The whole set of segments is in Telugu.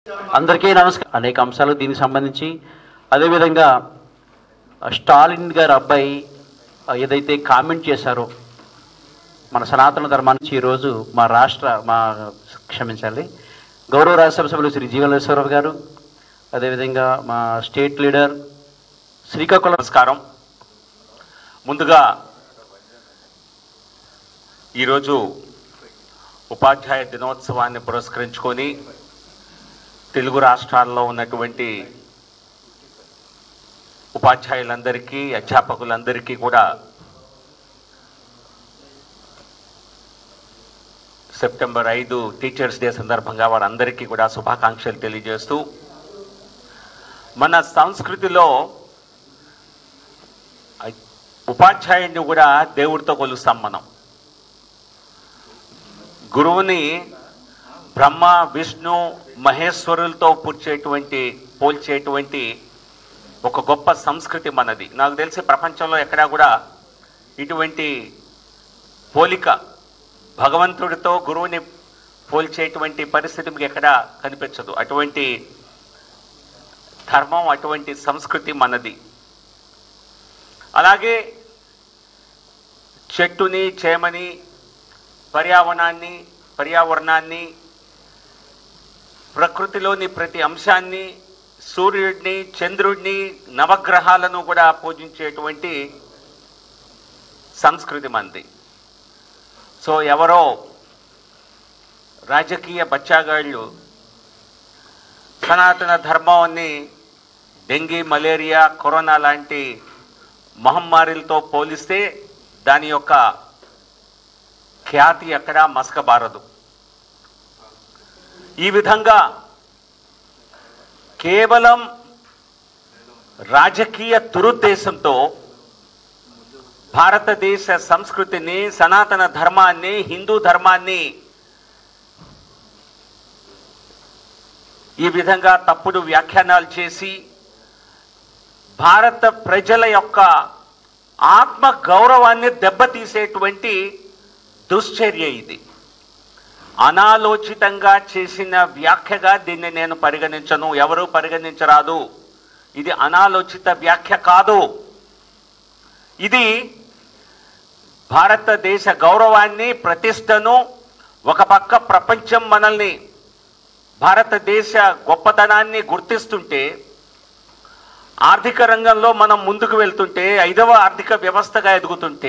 అందరికీ నమస్కారం అనేక అంశాలు దీనికి సంబంధించి అదేవిధంగా స్టాలిన్ గారి అబ్బాయి ఆ, ఏదైతే కామెంట్ చేశారో మన సనాతన ధర్మానికి ఈరోజు మా రాష్ట్ర మా క్షమించాలి గౌరవ రాజ్యసభ సభ్యులు శ్రీ జీవనేశ్వరరావు గారు అదేవిధంగా మా స్టేట్ లీడర్ శ్రీకాకుళం నమస్కారం ముందుగా ఈరోజు ఉపాధ్యాయ దినోత్సవాన్ని పురస్కరించుకొని తెలుగు రాష్ట్రాల్లో ఉన్నటువంటి ఉపాధ్యాయులందరికీ అధ్యాపకులందరికీ కూడా సెప్టెంబర్ ఐదు టీచర్స్ డే సందర్భంగా వారందరికీ కూడా శుభాకాంక్షలు తెలియజేస్తూ మన సంస్కృతిలో ఉపాధ్యాయుడిని కూడా దేవుడితో కొలుస్తాం మనం గురువుని బ్రహ్మ విష్ణు మహేశ్వరులతో పూడ్చేటువంటి పోల్చేటువంటి ఒక గొప్ప సంస్కృతి మనది నాకు తెలిసి ప్రపంచంలో ఎక్కడా కూడా ఇటువంటి పోలిక భగవంతుడితో గురువుని పోల్చేటువంటి పరిస్థితి మీకు ఎక్కడా కనిపించదు అటువంటి ధర్మం అటువంటి సంస్కృతి మనది అలాగే చెట్టుని చేమని పర్యావరణాన్ని పర్యావరణాన్ని ప్రకృతిలోని ప్రతి అంశాన్ని సూర్యుడిని చంద్రుడిని నవగ్రహాలను కూడా పూజించేటువంటి సంస్కృతి మంది సో ఎవరో రాజకీయ బచ్చాగాళ్ళు సనాతన ధర్మాన్ని డెంగీ మలేరియా కరోనా లాంటి మహమ్మారిలతో పోలిస్తే దాని యొక్క ఖ్యాతి ఎక్కడా మసకబారదు ఈ విధంగా కేవలం రాజకీయ దురుద్దేశంతో భారతదేశ సంస్కృతిని సనాతన ధర్మాన్ని హిందూ ధర్మాన్ని ఈ విధంగా తప్పుడు వ్యాఖ్యానాలు చేసి భారత ప్రజల యొక్క ఆత్మ గౌరవాన్ని దెబ్బతీసేటువంటి దుశ్చర్య ఇది అనాలోచితంగా చేసిన వ్యాఖ్యగా దీన్ని నేను పరిగణించను ఎవరు పరిగణించరాదు ఇది అనాలోచిత వ్యాఖ్య కాదు ఇది భారతదేశ గౌరవాన్ని ప్రతిష్టను ఒక పక్క ప్రపంచం మనల్ని భారతదేశ గొప్పతనాన్ని గుర్తిస్తుంటే ఆర్థిక రంగంలో మనం ముందుకు వెళ్తుంటే ఐదవ ఆర్థిక వ్యవస్థగా ఎదుగుతుంటే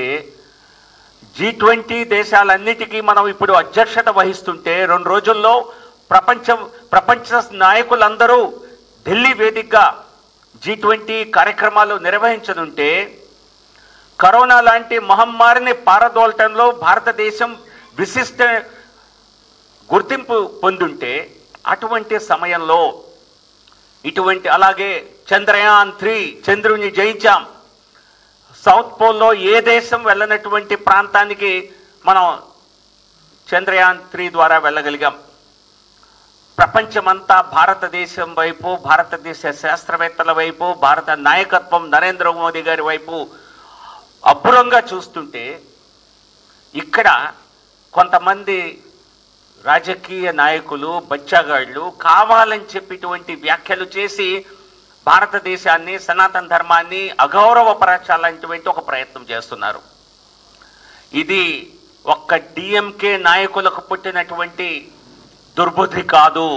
జీ ట్వంటీ దేశాలన్నిటికీ మనం ఇప్పుడు అధ్యక్షత వహిస్తుంటే రెండు రోజుల్లో ప్రపంచం ప్రపంచ నాయకులందరూ ఢిల్లీ వేదికగా జీ ట్వంటీ కార్యక్రమాలు నిర్వహించనుంటే కరోనా లాంటి మహమ్మారిని పారదోలటంలో భారతదేశం విశిష్ట గుర్తింపు పొందుంటే అటువంటి సమయంలో ఇటువంటి అలాగే చంద్రయాన్ త్రీ చంద్రుని జయించాం సౌత్ పోల్లో ఏ దేశం వెళ్ళనటువంటి ప్రాంతానికి మనం చంద్రయాన్ త్రీ ద్వారా వెళ్ళగలిగాం ప్రపంచమంతా భారతదేశం వైపు భారతదేశ శాస్త్రవేత్తల వైపు భారత నాయకత్వం నరేంద్ర మోదీ గారి వైపు అబ్బురంగా చూస్తుంటే ఇక్కడ కొంతమంది రాజకీయ నాయకులు బచ్చాగాళ్ళు కావాలని చెప్పేటువంటి వ్యాఖ్యలు చేసి భారతదేశాన్ని సనాతన ధర్మాన్ని అగౌరవపరచాలనేటువంటి ఒక ప్రయత్నం చేస్తున్నారు ఇది ఒక్క డిఎంకే నాయకులకు పుట్టినటువంటి దుర్బుద్ధి కాదు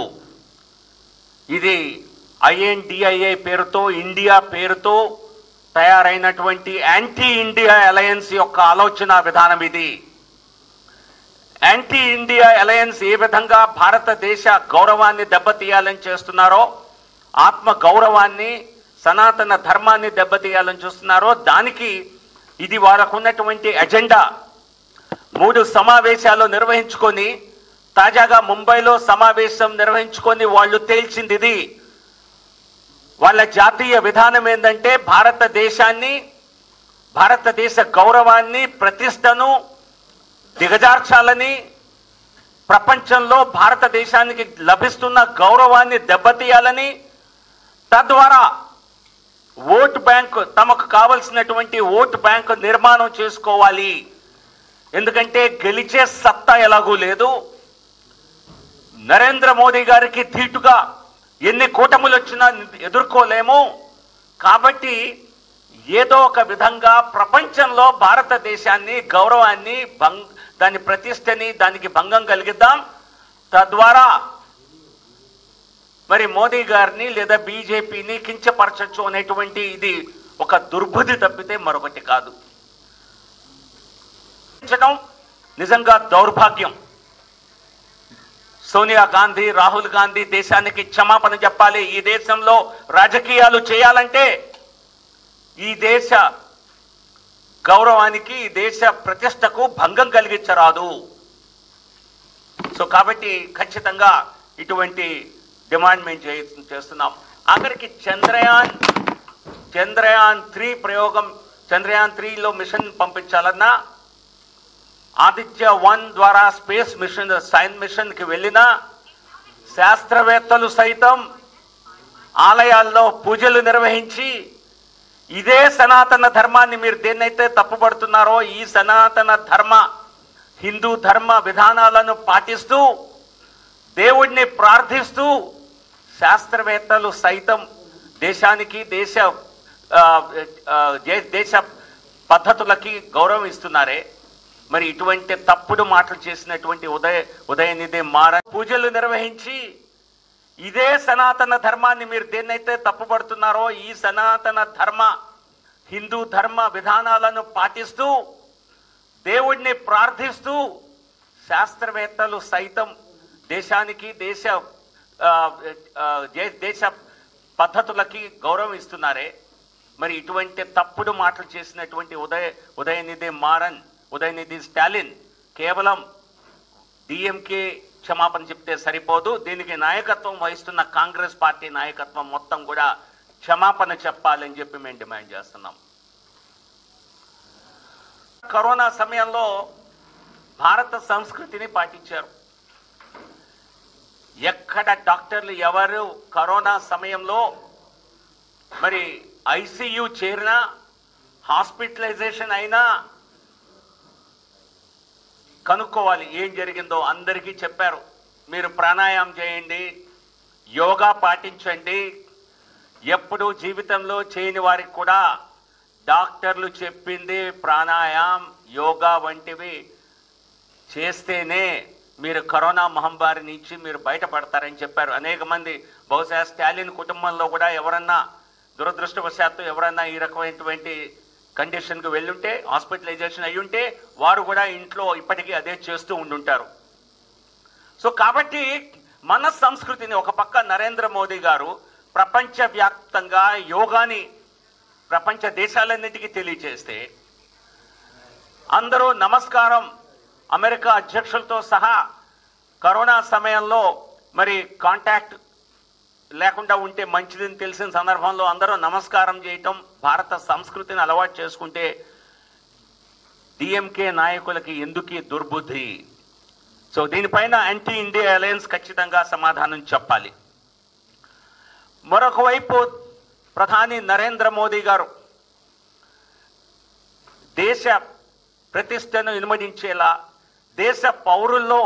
ఇది ఐఎన్డిఐఏ పేరుతో ఇండియా పేరుతో తయారైనటువంటి యాంటీ ఇండియా అలయన్స్ యొక్క ఆలోచన విధానం ఇది యాంటీ ఇండియా అలయన్స్ ఏ విధంగా భారతదేశ గౌరవాన్ని దెబ్బతీయాలని చేస్తున్నారో ఆత్మ గౌరవాన్ని సనాతన ధర్మాన్ని దెబ్బతీయాలని చూస్తున్నారో దానికి ఇది వాళ్ళకు ఉన్నటువంటి ఎజెండా మూడు సమావేశాలు నిర్వహించుకొని తాజాగా ముంబైలో సమావేశం నిర్వహించుకొని వాళ్ళు తేల్చింది ఇది వాళ్ళ జాతీయ విధానం ఏంటంటే భారతదేశాన్ని భారతదేశ గౌరవాన్ని ప్రతిష్టను దిగజార్చాలని ప్రపంచంలో భారతదేశానికి లభిస్తున్న గౌరవాన్ని దెబ్బతీయాలని తద్వారా ఓట్ బ్యాంక్ తమకు కావలసినటువంటి ఓట్ బ్యాంక్ నిర్మాణం చేసుకోవాలి ఎందుకంటే గెలిచే సత్తా ఎలాగూ లేదు నరేంద్ర మోదీ గారికి ధీటుగా ఎన్ని కూటములు వచ్చినా ఎదుర్కోలేము కాబట్టి ఏదో ఒక విధంగా ప్రపంచంలో భారతదేశాన్ని గౌరవాన్ని భంగ్ దాని ప్రతిష్టని దానికి భంగం కలిగిద్దాం తద్వారా మరి మోదీ గారిని లేదా బీజేపీని కించపరచచ్చు అనేటువంటి ఇది ఒక దుర్బుద్ధి తప్పితే మరొకటి కాదు కించడం నిజంగా దౌర్భాగ్యం సోనియా గాంధీ రాహుల్ గాంధీ దేశానికి క్షమాపణ చెప్పాలి ఈ దేశంలో రాజకీయాలు చేయాలంటే ఈ దేశ గౌరవానికి ఈ దేశ ప్రతిష్టకు భంగం కలిగించరాదు సో కాబట్టి ఖచ్చితంగా ఇటువంటి డిమాండ్ మేము చే- చేస్తున్నాం ఆఖరికి చంద్రయాన్ చంద్రయాన్ త్రీ ప్రయోగం చంద్రయాన్ త్రీలో మిషన్ పంపించాలన్నా ఆదిత్య వన్ ద్వారా స్పేస్ మిషన్ సైన్స్ మిషన్కి వెళ్ళిన శాస్త్రవేత్తలు సైతం ఆలయాల్లో పూజలు నిర్వహించి ఇదే సనాతన ధర్మాన్ని మీరు దేన్నైతే తప్పుపడుతున్నారో ఈ సనాతన ధర్మ హిందూ ధర్మ విధానాలను పాటిస్తూ దేవుణ్ణి ప్రార్థిస్తూ శాస్త్రవేత్తలు సైతం దేశానికి దేశ ఆ, ఆ, దే- దేశ పద్ధతులకి గౌరవం ఇస్తున్నారే మరి ఇటువంటి తప్పుడు మాటలు చేసినటువంటి ఉదయ ఉదయనిధి మార పూజలు నిర్వహించి ఇదే సనాతన ధర్మాన్ని మీరు దేన్నైతే తప్పుపడుతున్నారో ఈ సనాతన ధర్మ హిందూ ధర్మ విధానాలను పాటిస్తూ దేవుణ్ణి ప్రార్థిస్తూ శాస్త్రవేత్తలు సైతం దేశానికి దేశ ఆ, ఆ, దే- దేశ పద్ధతులకి గౌరవం ఇస్తున్నారే మరి ఇటువంటి తప్పుడు మాటలు చేసినటువంటి ఉదయ ఉదయనిధి మారన్ ఉదయనిధి స్టాలిన్ కేవలం డిఎంకే క్షమాపణ చెప్తే సరిపోదు దీనికి నాయకత్వం వహిస్తున్న కాంగ్రెస్ పార్టీ నాయకత్వం మొత్తం కూడా క్షమాపణ చెప్పాలని చెప్పి మేము డిమాండ్ చేస్తున్నాం కరోనా సమయంలో భారత సంస్కృతిని పాటించారు ఎక్కడ డాక్టర్లు ఎవరు కరోనా సమయంలో మరి ఐసీయూ చేరినా హాస్పిటలైజేషన్ అయినా కనుక్కోవాలి ఏం జరిగిందో అందరికీ చెప్పారు మీరు ప్రాణాయామం చేయండి యోగా పాటించండి ఎప్పుడు జీవితంలో చేయని వారికి కూడా డాక్టర్లు చెప్పింది ప్రాణాయామం యోగా వంటివి చేస్తేనే మీరు కరోనా మహమ్మారి నుంచి మీరు బయటపడతారని చెప్పారు అనేక మంది బహుశా స్టాలిన్ కుటుంబంలో కూడా ఎవరన్నా దురదృష్టవశాత్తు ఎవరన్నా ఈ రకమైనటువంటి కండిషన్కి వెళ్ళుంటే హాస్పిటలైజేషన్ అయి ఉంటే వారు కూడా ఇంట్లో ఇప్పటికీ అదే చేస్తూ ఉండుంటారు సో కాబట్టి మన సంస్కృతిని ఒక పక్క నరేంద్ర మోదీ గారు ప్రపంచవ్యాప్తంగా యోగాని ప్రపంచ దేశాలన్నిటికీ తెలియజేస్తే అందరూ నమస్కారం అమెరికా అధ్యక్షులతో సహా కరోనా సమయంలో మరి కాంటాక్ట్ లేకుండా ఉంటే మంచిదని తెలిసిన సందర్భంలో అందరూ నమస్కారం చేయటం భారత సంస్కృతిని అలవాటు చేసుకుంటే డిఎంకే నాయకులకి ఎందుకు ఈ దుర్బుద్ధి సో దీనిపైన యాంటీ ఇండియా అలయన్స్ ఖచ్చితంగా సమాధానం చెప్పాలి మరొక వైపు ప్రధాని నరేంద్ర మోదీ గారు దేశ ప్రతిష్టను ఇనుమడించేలా దేశ పౌరుల్లో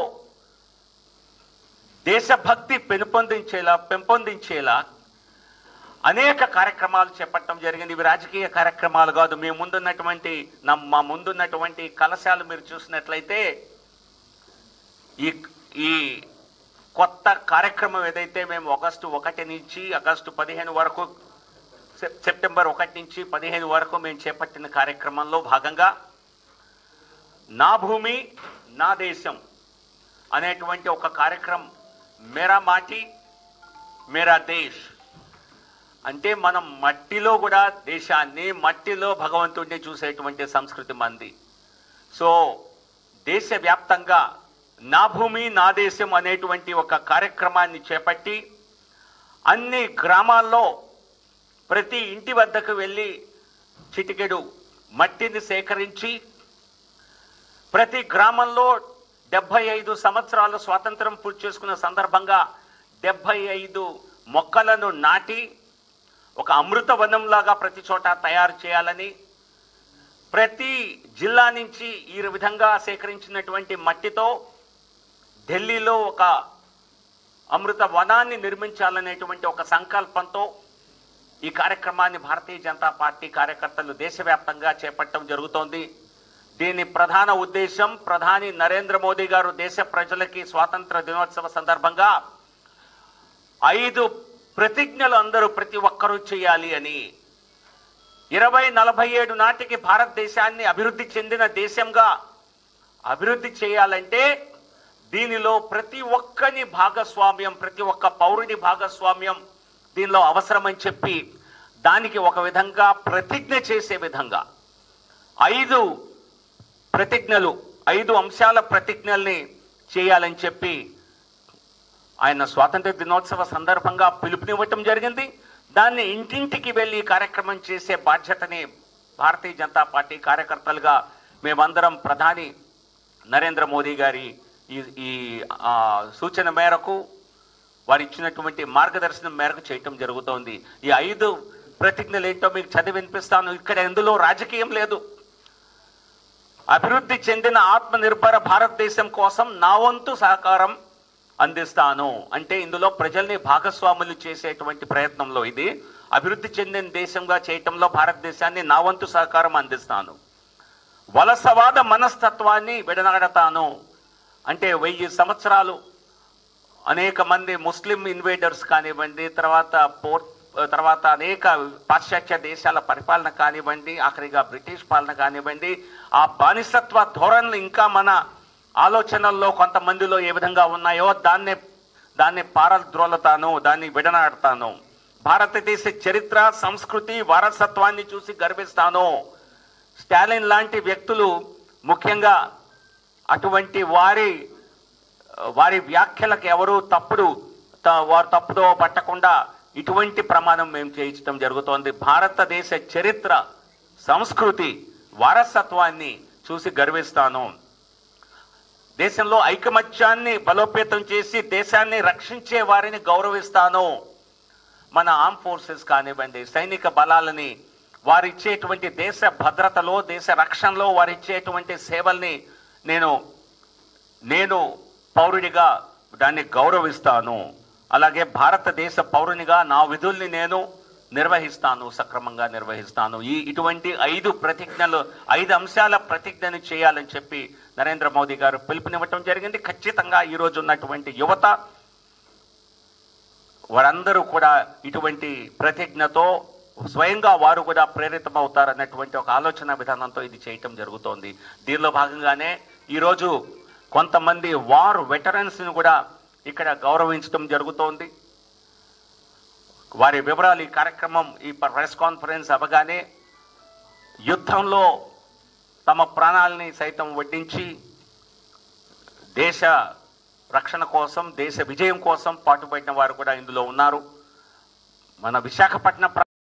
దేశభక్తి పెంపొందించేలా పెంపొందించేలా అనేక కార్యక్రమాలు చేపట్టడం జరిగింది ఇవి రాజకీయ కార్యక్రమాలు కాదు మీ ముందున్నటువంటి నా- మా ముందున్నటువంటి కలశాలు మీరు చూసినట్లయితే ఈ ఈ కొత్త కార్యక్రమం ఏదైతే మేము ఆగస్టు ఒకటి నుంచి ఆగస్టు పదిహేను వరకు సెప్- సెప్టెంబర్ ఒకటి నుంచి పదిహేను వరకు మేము చేపట్టిన కార్యక్రమంలో భాగంగా నా భూమి నా దేశం అనేటువంటి ఒక కార్యక్రమం మేరా మాటి మేరా దేశ్ అంటే మనం మట్టిలో కూడా దేశాన్ని మట్టిలో భగవంతుడిని చూసేటువంటి సంస్కృతి మంది సో దేశవ్యాప్తంగా నా భూమి నా దేశం అనేటువంటి ఒక కార్యక్రమాన్ని చేపట్టి అన్ని గ్రామాల్లో ప్రతి ఇంటి వద్దకు వెళ్ళి చిటికెడు మట్టిని సేకరించి ప్రతి గ్రామంలో డెబ్బై ఐదు సంవత్సరాలు స్వాతంత్రం పూర్తి చేసుకున్న సందర్భంగా డెబ్బై ఐదు మొక్కలను నాటి ఒక అమృత వనంలాగా ప్రతి చోట తయారు చేయాలని ప్రతి జిల్లా నుంచి ఈ విధంగా సేకరించినటువంటి మట్టితో ఢిల్లీలో ఒక అమృత వనాన్ని నిర్మించాలనేటువంటి ఒక సంకల్పంతో ఈ కార్యక్రమాన్ని భారతీయ జనతా పార్టీ కార్యకర్తలు దేశవ్యాప్తంగా చేపట్టడం జరుగుతోంది దీని ప్రధాన ఉద్దేశం ప్రధాని నరేంద్ర మోదీ గారు దేశ ప్రజలకి స్వాతంత్ర దినోత్సవ సందర్భంగా ఐదు ప్రతిజ్ఞలు అందరూ ప్రతి ఒక్కరూ చేయాలి అని ఇరవై నలభై ఏడు నాటికి భారతదేశాన్ని అభివృద్ధి చెందిన దేశంగా అభివృద్ధి చేయాలంటే దీనిలో ప్రతి ఒక్కని భాగస్వామ్యం ప్రతి ఒక్క పౌరుని భాగస్వామ్యం దీనిలో అవసరమని చెప్పి దానికి ఒక విధంగా ప్రతిజ్ఞ చేసే విధంగా ఐదు ప్రతిజ్ఞలు ఐదు అంశాల ప్రతిజ్ఞల్ని చేయాలని చెప్పి ఆయన స్వాతంత్ర దినోత్సవ సందర్భంగా పిలుపునివ్వటం జరిగింది దాన్ని ఇంటింటికి వెళ్ళి ఈ కార్యక్రమం చేసే బాధ్యతని భారతీయ జనతా పార్టీ కార్యకర్తలుగా మేమందరం ప్రధాని నరేంద్ర మోదీ గారి ఈ ఈ ఆ, సూచన మేరకు వారు ఇచ్చినటువంటి మార్గదర్శనం మేరకు చేయటం జరుగుతోంది ఈ ఐదు ప్రతిజ్ఞలు ఏంటో మీకు చదివి వినిపిస్తాను ఇక్కడ ఎందులో రాజకీయం లేదు అభివృద్ధి చెందిన ఆత్మనిర్భర భారతదేశం కోసం నా వంతు సహకారం అందిస్తాను అంటే ఇందులో ప్రజల్ని భాగస్వాములు చేసేటువంటి ప్రయత్నంలో ఇది అభివృద్ధి చెందిన దేశంగా చేయటంలో భారతదేశాన్ని నా వంతు సహకారం అందిస్తాను వలసవాద మనస్తత్వాన్ని విడనాడతాను అంటే వెయ్యి సంవత్సరాలు అనేక మంది ముస్లిం ఇన్వేడర్స్ కానివ్వండి తర్వాత పోర్ట్ తర్వాత అనేక పాశ్చాత్య దేశాల పరిపాలన కానివ్వండి ఆఖరిగా బ్రిటిష్ పాలన కానివ్వండి ఆ బానిసత్వ ధోరణులు ఇంకా మన ఆలోచనల్లో కొంతమందిలో ఏ విధంగా ఉన్నాయో దాన్ని దాన్ని పారద్రోలతాను దాన్ని విడనాడతాను భారతదేశ చరిత్ర సంస్కృతి వారసత్వాన్ని చూసి గర్విస్తాను స్టాలిన్ లాంటి వ్యక్తులు ముఖ్యంగా అటువంటి వారి వారి వ్యాఖ్యలకు ఎవరు తప్పుడు త- వారు తప్పుదో పట్టకుండా ఇటువంటి ప్రమాదం మేము చేయించడం జరుగుతోంది భారతదేశ చరిత్ర సంస్కృతి వారసత్వాన్ని చూసి గర్విస్తాను దేశంలో ఐకమత్యాన్ని బలోపేతం చేసి దేశాన్ని రక్షించే వారిని గౌరవిస్తాను మన ఆర్మ్ ఫోర్సెస్ కానివ్వండి సైనిక బలాలని వారు ఇచ్చేటువంటి దేశ భద్రతలో దేశ రక్షణలో వారు ఇచ్చేటువంటి సేవల్ని నేను నేను పౌరునిగా దాన్ని గౌరవిస్తాను అలాగే భారతదేశ పౌరునిగా నా విధుల్ని నేను నిర్వహిస్తాను సక్రమంగా నిర్వహిస్తాను ఈ ఇటువంటి ఐదు ప్రతిజ్ఞలు ఐదు అంశాల ప్రతిజ్ఞను చేయాలని చెప్పి నరేంద్ర మోదీ గారు పిలుపునివ్వటం జరిగింది ఖచ్చితంగా ఈ రోజు ఉన్నటువంటి యువత వారందరూ కూడా ఇటువంటి ప్రతిజ్ఞతో స్వయంగా వారు కూడా ప్రేరితమవుతారన్నటువంటి ఒక ఆలోచన విధానంతో ఇది చేయటం జరుగుతోంది దీనిలో భాగంగానే ఈరోజు కొంతమంది వార్ వెటరన్స్ని కూడా ఇక్కడ గౌరవించడం జరుగుతోంది వారి వివరాలు ఈ కార్యక్రమం ఈ ప్రెస్ కాన్ఫరెన్స్ అవగానే యుద్ధంలో తమ ప్రాణాలని సైతం వడ్డించి దేశ రక్షణ కోసం దేశ విజయం కోసం పాటుపడిన వారు కూడా ఇందులో ఉన్నారు మన విశాఖపట్నం ప్ర-